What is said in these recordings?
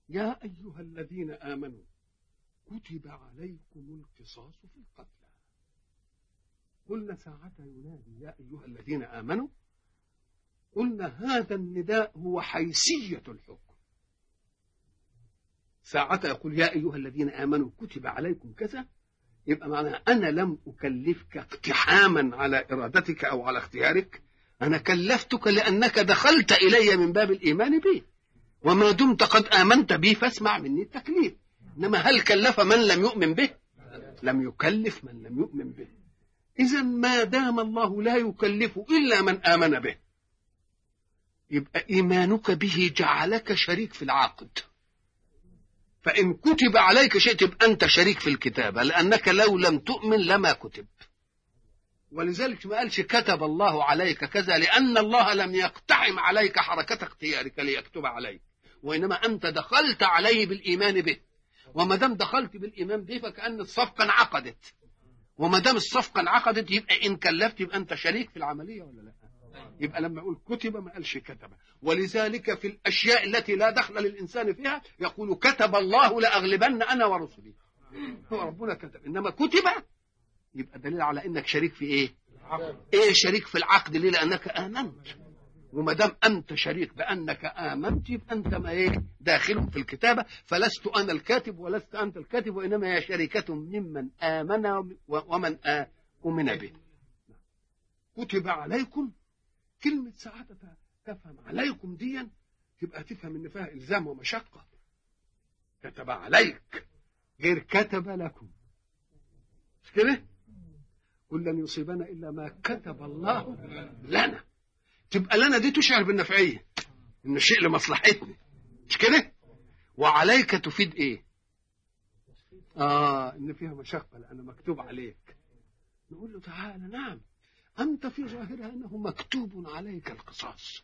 يا أيها الذين آمنوا كتب عليكم القصاص في القتلى قلنا ساعة ينادي يا أيها الذين آمنوا قلنا هذا النداء هو حيثية الحكم ساعة يقول يا أيها الذين آمنوا كتب عليكم كذا يبقى معناها أنا لم أكلفك اقتحاما على إرادتك أو على اختيارك أنا كلفتك لأنك دخلت إلي من باب الإيمان بي وما دمت قد آمنت بي فاسمع مني التكليف إنما هل كلف من لم يؤمن به لم يكلف من لم يؤمن به إذا ما دام الله لا يكلف إلا من آمن به يبقى إيمانك به جعلك شريك في العقد فإن كتب عليك شيء تبقى أنت شريك في الكتابة لأنك لو لم تؤمن لما كتب ولذلك ما قالش كتب الله عليك كذا لأن الله لم يقتحم عليك حركة اختيارك ليكتب عليك وإنما أنت دخلت عليه بالإيمان به وما دام دخلت بالإيمان به فكأن الصفقة انعقدت وما دام الصفقة انعقدت يبقى إن كلفت يبقى أنت شريك في العملية ولا لا؟ يبقى لما يقول كتب ما قالش كتب ولذلك في الأشياء التي لا دخل للإنسان فيها يقول كتب الله لأغلبن أنا ورسلي هو ربنا كتب إنما كتب يبقى دليل على انك شريك في ايه ايه شريك في العقد ليه لانك امنت وما دام انت شريك بانك امنت يبقى انت ما ايه داخل في الكتابه فلست انا الكاتب ولست انت الكاتب وانما هي شركه ممن امن ومن امن به كتب عليكم كلمه سعاده تفهم عليكم ديا تبقى تفهم ان فيها الزام ومشقه كتب عليك غير كتب لكم مش كده قل لن يصيبنا الا ما كتب الله لنا تبقى لنا دي تشعر بالنفعيه ان الشيء لمصلحتنا مش كده وعليك تفيد ايه اه ان فيها مشقه لان مكتوب عليك نقول له تعالى نعم انت في ظاهرها انه مكتوب عليك القصاص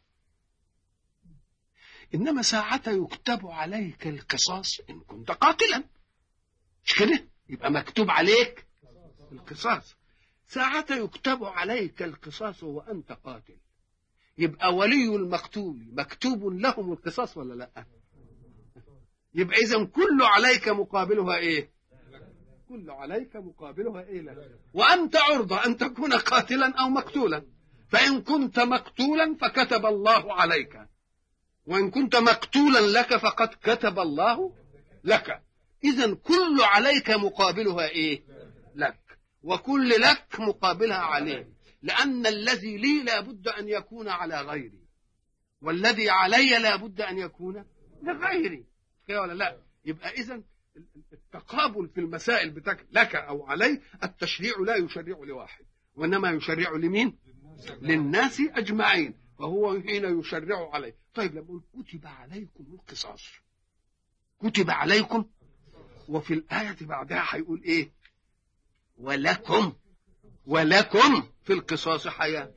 انما ساعة يكتب عليك القصاص ان كنت قاتلا مش كده يبقى مكتوب عليك القصاص ساعة يكتب عليك القصاص وأنت قاتل يبقى ولي المقتول مكتوب لهم القصاص ولا لا يبقى إذا كل عليك مقابلها إيه كل عليك مقابلها إيه لك وأنت عرضة أن تكون قاتلا أو مقتولا فإن كنت مقتولا فكتب الله عليك وإن كنت مقتولا لك فقد كتب الله لك إذا كل عليك مقابلها إيه لك وكل لك مقابلها عليه لأن الذي لي لابد أن يكون على غيري والذي علي لابد أن يكون لغيري كده ولا لا يبقى إذا التقابل في المسائل بتاعك لك أو علي التشريع لا يشرع لواحد وإنما يشرع لمين للناس أجمعين فهو حين يشرع عليه طيب لما يقول كتب عليكم القصاص كتب عليكم وفي الآية بعدها هيقول إيه ولكم ولكم في القصاص حياة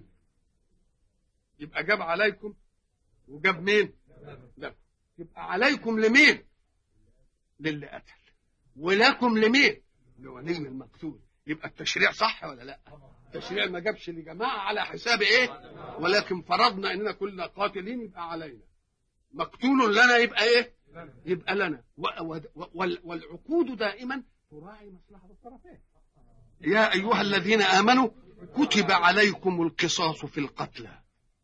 يبقى جاب عليكم وجاب مين لكم يبقى عليكم لمين للي قتل ولكم لمين لولي المقتول يبقى التشريع صح ولا لا التشريع ما جابش لجماعة على حساب ايه ولكن فرضنا اننا كلنا قاتلين يبقى علينا مقتول لنا يبقى ايه يبقى لنا والعقود دائما تراعي مصلحة الطرفين يا أيها الذين آمنوا كتب عليكم القصاص في القتلى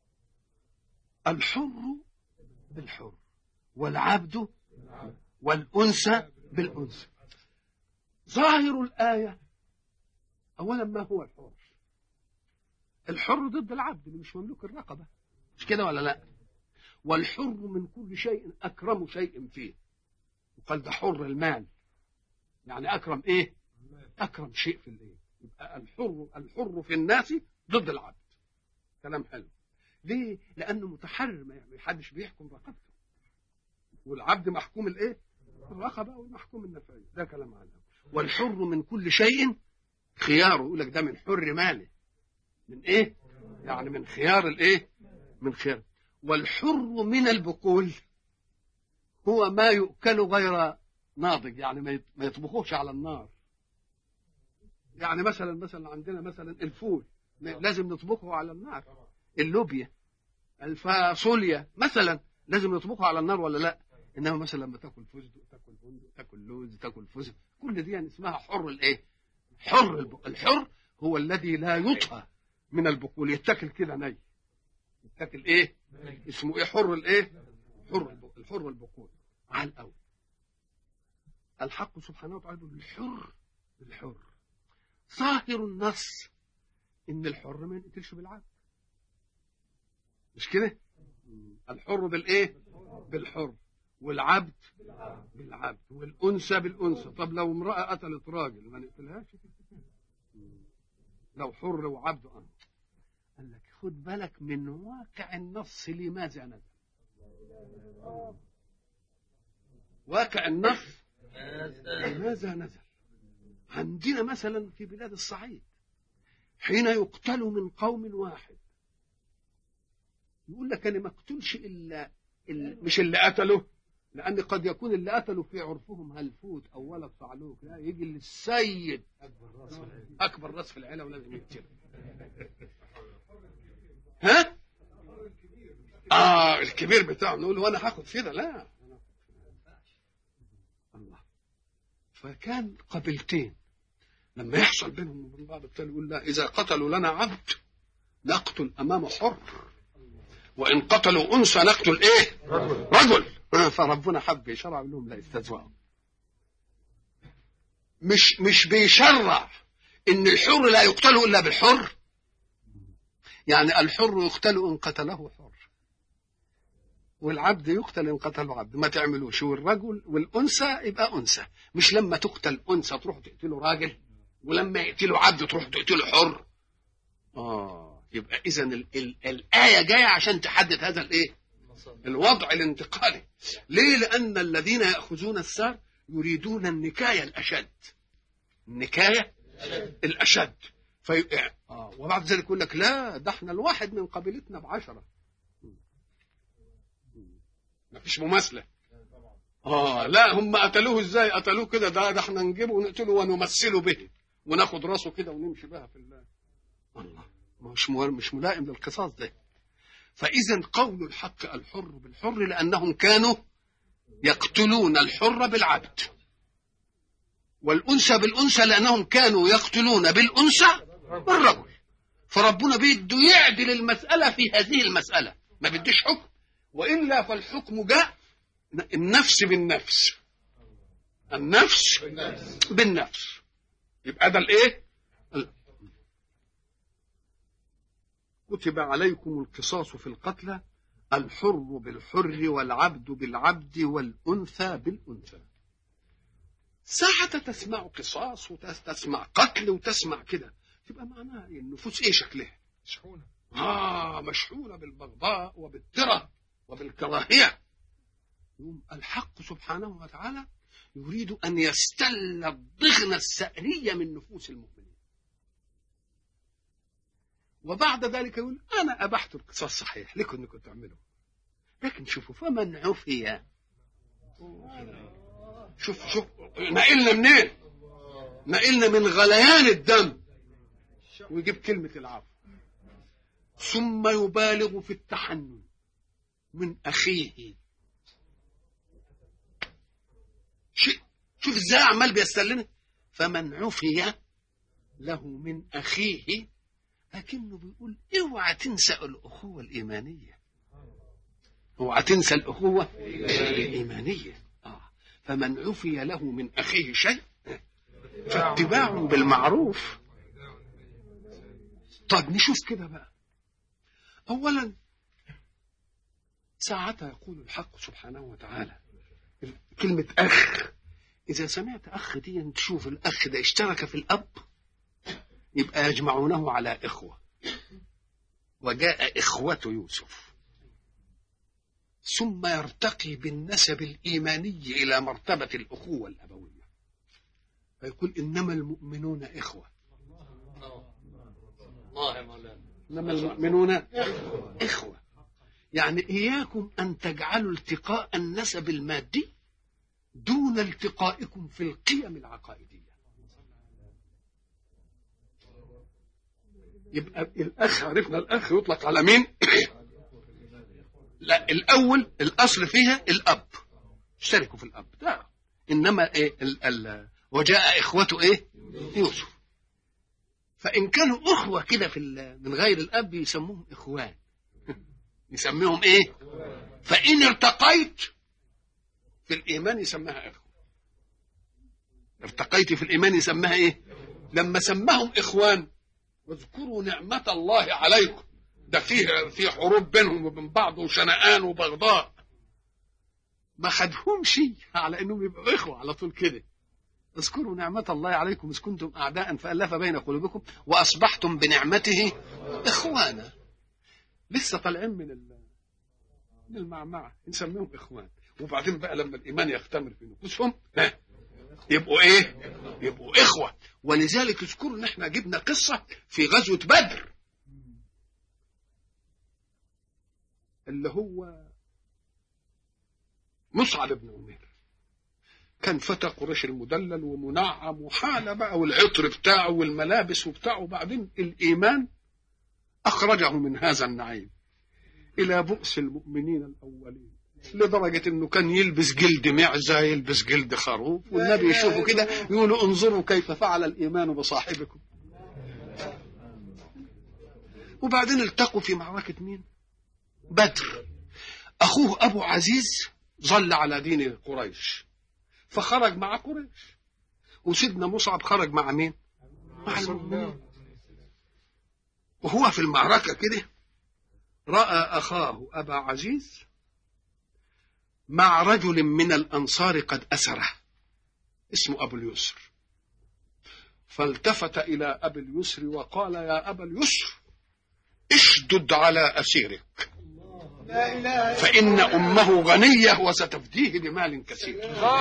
الحر بالحر والعبد والأنثى بالأنثى ظاهر الآية أولا ما هو الحر الحر ضد العبد اللي مش مملوك الرقبة مش كده ولا لا والحر من كل شيء أكرم شيء فيه وقال ده حر المال يعني أكرم إيه أكرم شيء في الإيه يبقى الحر الحر في الناس ضد العبد كلام حلو ليه لأنه متحرر ما حدش بيحكم رقبته والعبد محكوم الإيه الرقبة والمحكوم النفعي ده كلام عنه والحر من كل شيء خياره يقول لك ده من حر ماله من ايه يعني من خيار الايه من خيار والحر من البقول هو ما يؤكل غير ناضج يعني ما يطبخوش على النار يعني مثلا مثلا عندنا مثلا الفول لازم نطبخه على النار اللوبيا الفاصوليا مثلا لازم نطبخه على النار ولا لا انما مثلا لما تاكل فستق تاكل بندق تاكل لوز تاكل فستق كل دي يعني اسمها حر الايه حر الب... الحر هو الذي لا يطهى من البقول يتاكل كده ني يتاكل ايه اسمه ايه حر الايه حر الب... الحر البقول على الاول الحق سبحانه وتعالى يقول الحر الحر ظاهر النص ان الحر ما ينقتلش بالعبد مش كده الحر بالايه بالحر والعبد بالعبد والانثى بالانثى طب لو امراه قتلت راجل ما نقتلهاش لو حر وعبد أمر قال لك خد بالك من واقع النص لماذا نزل واقع النص لماذا نزل عندنا مثلا في بلاد الصعيد حين يقتل من قوم واحد يقول لك انا ما اقتلش الا مش اللي قتله لان قد يكون اللي قتله في عرفهم هلفوت او ولد صعلوك لا يجي للسيد اكبر راس في العيله اكبر راس في العيله ولازم يقتله ها اه الكبير بتاعه نقول له انا هاخد كده لا الله فكان قبيلتين لما يحصل بينهم وبين بعض التاني يقول لا اذا قتلوا لنا عبد نقتل امامه حر وان قتلوا انثى نقتل ايه رجل فربنا حب يشرع لهم لا يستهزئوا مش مش بيشرع ان الحر لا يقتل الا بالحر يعني الحر يقتل ان قتله حر والعبد يقتل ان قتله عبد ما تعملوش والرجل والانثى يبقى انثى مش لما تقتل انثى تروح تقتله راجل ولما يقتله عبد تروح تقتله حر اه يبقى اذا الايه جايه عشان تحدد هذا الايه الوضع الانتقالي ليه لان الذين ياخذون السار يريدون النكايه الاشد النكايه الاشد في... آه. وبعد ذلك يقول لك لا ده احنا الواحد من قبيلتنا بعشرة ما فيش مماثله اه لا هم قتلوه ازاي قتلوه كده ده ده احنا نجيبه ونقتله ونمثله به وناخد راسه كده ونمشي بها في الله الله مش مش ملائم للقصاص ده فإذا قول الحق الحر بالحر لأنهم كانوا يقتلون الحر بالعبد والأنثى بالأنثى لأنهم كانوا يقتلون بالأنثى بالرجل فربنا بيده يعدل المسألة في هذه المسألة ما بديش حكم وإلا فالحكم جاء النفس بالنفس النفس بالنفس يبقى ده الايه كتب عليكم القصاص في القتلى الحر بالحر والعبد بالعبد والأنثى بالأنثى ساعة تسمع قصاص وتسمع قتل وتسمع كده تبقى معناها النفوس ايه شكلها مشحونة آه مشحونة بالبغضاء وبالترة وبالكراهية الحق سبحانه وتعالى يريد أن يستل الضغن السأرية من نفوس المؤمنين وبعد ذلك يقول أنا أبحت القصاص صحيح لكم أنكم تعملوا لكن شوفوا فمن عفي شوف شوف نقلنا منين نقلنا من غليان الدم ويجيب كلمة العفو ثم يبالغ في التحنن من أخيه شيء شوف ازاي عمال بيستلنا فمن عفي له من أخيه لكنه بيقول اوعى تنسى الأخوة الإيمانية اوعى تنسى الأخوة الإيمانية آه. فمن عفي له من أخيه شيء فاتباع بالمعروف طيب نشوف كده بقى أولا ساعتها يقول الحق سبحانه وتعالى كلمة أخ إذا سمعت أخ دي تشوف الأخ ده اشترك في الأب يبقى يجمعونه على إخوة وجاء إخوة يوسف ثم يرتقي بالنسب الإيماني إلى مرتبة الأخوة الأبوية فيقول إنما المؤمنون إخوة الله يا مولانا إنما المؤمنون إخوة يعني إياكم أن تجعلوا التقاء النسب المادي دون التقائكم في القيم العقائدية يبقى الأخ عرفنا الأخ يطلق على مين لا الأول الأصل فيها الأب اشتركوا في الاب لا انما ايه ال ال وجاء اخوته ايه يوسف فان كانوا اخوه كده في ال- من غير الاب يسموهم اخوان يسميهم ايه فان ارتقيت في الايمان يسميها اخوه ارتقيت في الايمان يسميها ايه لما سماهم اخوان واذكروا نعمه الله عليكم ده فيه في حروب بينهم وبين بعض وشنآن وبغضاء ما خدهمش على انهم يبقوا اخوه على طول كده اذكروا نعمة الله عليكم إذ كنتم أعداء فألف بين قلوبكم وأصبحتم بنعمته إخوانا لسه طالعين من ال- من المعمعة نسميهم إخوان وبعدين بقى لما الإيمان يختمر في نفوسهم ها يبقوا إيه؟ يبقوا إخوة ولذلك اذكروا إن إحنا جبنا قصة في غزوة بدر اللي هو مصعب بن عمير كان فتى قريش المدلل ومنعم وحالة بقى والعطر بتاعه والملابس وبتاعه وبعدين الإيمان أخرجه من هذا النعيم إلى بؤس المؤمنين الأولين لدرجة أنه كان يلبس جلد معزة يلبس جلد خروف والنبي يشوفه كده يقولوا انظروا كيف فعل الإيمان بصاحبكم وبعدين التقوا في معركة مين بدر أخوه أبو عزيز ظل على دين قريش فخرج مع قريش وسيدنا مصعب خرج مع مين مع المؤمنين وهو في المعركة كده رأى أخاه أبا عزيز مع رجل من الأنصار قد أسره اسمه أبو اليسر فالتفت إلى أبي اليسر وقال يا أبا اليسر اشدد على أسيرك فإن أمه غنية وستفديه بمال كثير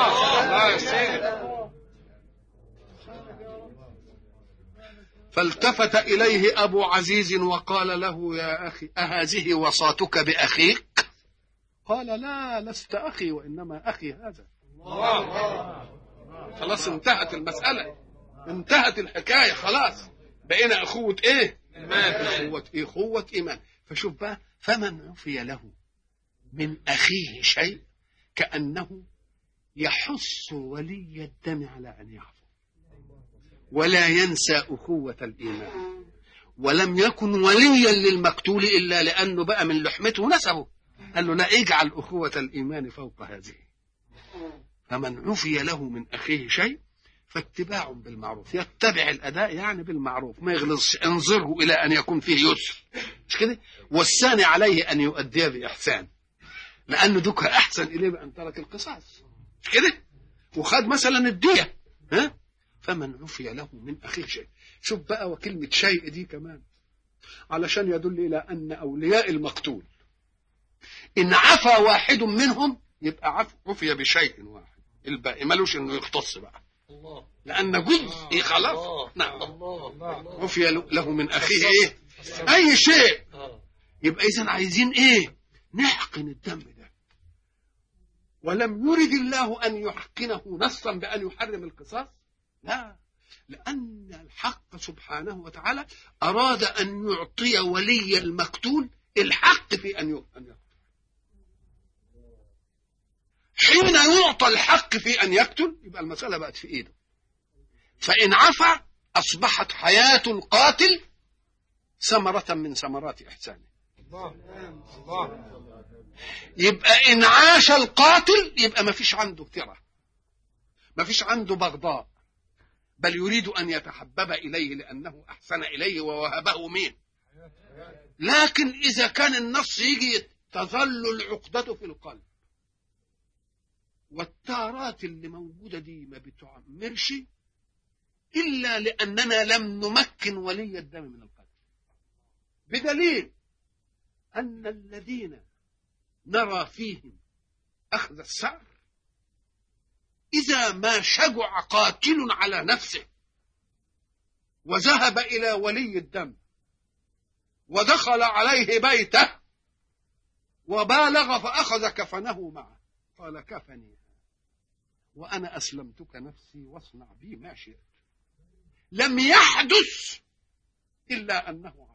فالتفت إليه أبو عزيز وقال له يا أخي أهذه وصاتك بأخيك قال لا لست أخي وإنما أخي هذا خلاص انتهت المسألة انتهت الحكاية خلاص بقينا أخوة إيه أخوة إيه أخوة إيمان فشوف بقى فمن عفي له من أخيه شيء كأنه يحث ولي الدم على أن يعفو ولا ينسى أخوة الإيمان ولم يكن وليا للمقتول إلا لأنه بقى من لحمته نسبه قال له لا اجعل أخوة الإيمان فوق هذه فمن عفي له من أخيه شيء فاتباع بالمعروف يتبع الأداء يعني بالمعروف ما يغلظش انظره إلى أن يكون فيه يسر مش كده والثاني عليه أن يؤدي بإحسان لأنه دوك أحسن إليه بأن ترك القصاص مش كده وخد مثلا الدية ها فمن عفي له من أخيه شيء شوف بقى وكلمة شيء دي كمان علشان يدل إلى أن أولياء المقتول إن عفى واحد منهم يبقى عف عفي بشيء واحد الباقي ملوش إنه يختص بقى لأن جزء خلاص نعم عفي له من أخيه إيه أي شيء يبقى إذا عايزين إيه نحقن الدم ده ولم يرد الله أن يحقنه نصا بأن يحرم القصاص لا لأن الحق سبحانه وتعالى أراد أن يعطي ولي المقتول الحق في أن يقتل حين يعطى الحق في أن يقتل يبقى المسألة بقت في إيده فإن عفى أصبحت حياة القاتل ثمرة من ثمرات إحسانه يبقى إن عاش القاتل يبقى ما فيش عنده ترى ما فيش عنده بغضاء بل يريد أن يتحبب إليه لأنه أحسن إليه ووهبه مين لكن إذا كان النص يجي تظل العقدة في القلب والتارات اللي موجودة دي ما بتعمرش إلا لأننا لم نمكن ولي الدم من القلب بدليل أن الذين نرى فيهم أخذ السعر إذا ما شجع قاتل على نفسه وذهب إلى ولي الدم ودخل عليه بيته وبالغ فأخذ كفنه معه قال كفني وأنا أسلمتك نفسي واصنع بي ما شئت لم يحدث إلا أنه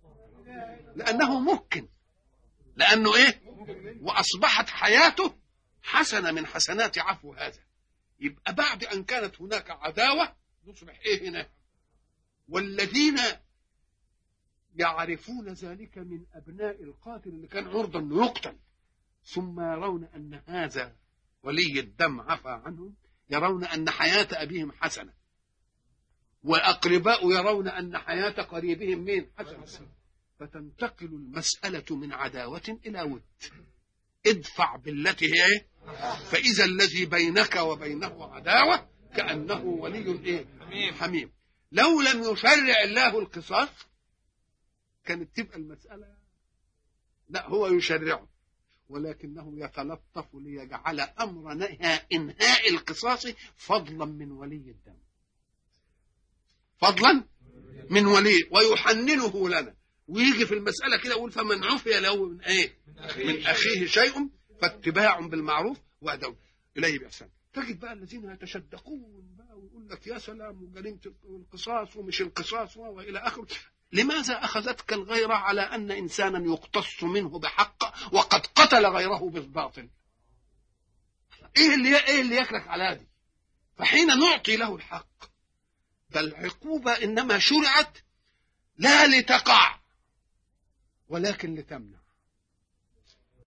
عفا لأنه ممكن لأنه إيه وأصبحت حياته حسنة من حسنات عفو هذا يبقى بعد أن كانت هناك عداوة نصبح إيه هنا والذين يعرفون ذلك من أبناء القاتل اللي كان عرضة أنه يقتل ثم يرون أن هذا ولي الدم عفى عنهم يرون أن حياة أبيهم حسنة وأقرباء يرون أن حياة قريبهم مين حسنة فتنتقل المسألة من عداوة إلى ود ادفع بالتي هي إيه؟ فإذا الذي بينك وبينه عداوة كأنه ولي إيه؟ حميم لو لم يشرع الله القصاص كانت تبقى المسألة لا هو يشرعه ولكنه يتلطف ليجعل أمر إنهاء القصاص فضلا من ولي الدم فضلا من ولي ويحننه لنا ويجي في المسألة كده يقول فمن عفي له من إيه من أخيه شيء فاتباع بالمعروف وأداء إليه بإحسان تجد بقى الذين يتشدقون بقى ويقول لك يا سلام وجريمة القصاص ومش القصاص وإلى آخره لماذا أخذتك الغيرة على أن إنسانا يقتص منه بحق وقد قتل غيره بالباطل إيه اللي إيه اللي يكلك على دي فحين نعطي له الحق فالعقوبة إنما شرعت لا لتقع ولكن لتمنع